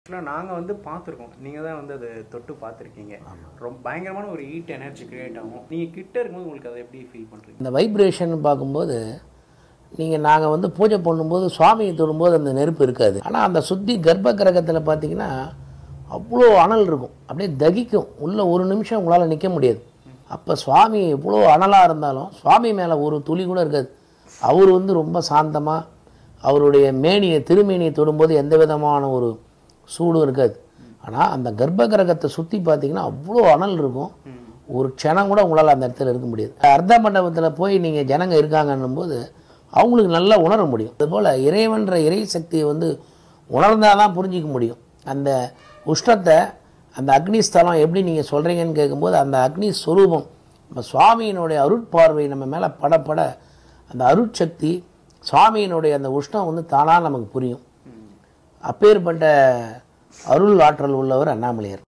இல்லை நாங்கள் வந்து பார்த்துருக்கோம் நீங்கள் தான் வந்து அதை தொட்டு பார்த்துருக்கீங்க ரொம்ப பயங்கரமான ஒரு ஹீட் எனர்ஜி கிரியேட் ஆகும் நீங்கள் கிட்ட இருக்கும்போது உங்களுக்கு அதை எப்படி ஃபீல் பண்ணுறீங்க இந்த வைப்ரேஷன் பார்க்கும்போது நீங்கள் நாங்கள் வந்து பூஜை பண்ணும்போது சுவாமியை தொடும்போது அந்த நெருப்பு இருக்காது ஆனால் அந்த சுத்தி கர்ப்ப கிரகத்தில் பார்த்தீங்கன்னா அவ்வளோ அனல் இருக்கும் அப்படியே தகிக்கும் உள்ள ஒரு நிமிஷம் உங்களால் நிற்க முடியாது அப்போ சுவாமி எவ்வளோ அனலாக இருந்தாலும் சுவாமி மேலே ஒரு துளி கூட இருக்காது அவர் வந்து ரொம்ப சாந்தமாக அவருடைய மேனியை திருமேனியை தொடும்போது எந்த விதமான ஒரு சூடும் இருக்காது ஆனால் அந்த கர்ப்ப கிரகத்தை சுற்றி பார்த்தீங்கன்னா அவ்வளோ அனல் இருக்கும் ஒரு க்ஷணம் கூட உங்களால் அந்த இடத்துல இருக்க முடியாது அர்த்த மண்டபத்தில் போய் நீங்கள் ஜனங்க இருக்காங்கன்னும் போது அவங்களுக்கு நல்லா உணர முடியும் அதுபோல் இறைவன்ற இறை சக்தியை வந்து உணர்ந்தால் தான் புரிஞ்சிக்க முடியும் அந்த உஷ்ணத்தை அந்த அக்னி ஸ்தலம் எப்படி நீங்கள் சொல்கிறீங்கன்னு கேட்கும்போது அந்த அக்னி ஸ்வரூபம் நம்ம சுவாமியினுடைய அருட்பார்வை நம்ம மேலே படப்பட அந்த அருட்சக்தி சுவாமியினுடைய அந்த உஷ்ணம் வந்து தானாக நமக்கு புரியும் அப்பேற்பட்ட அருள் ஆற்றல் உள்ளவர் அண்ணாமலையார்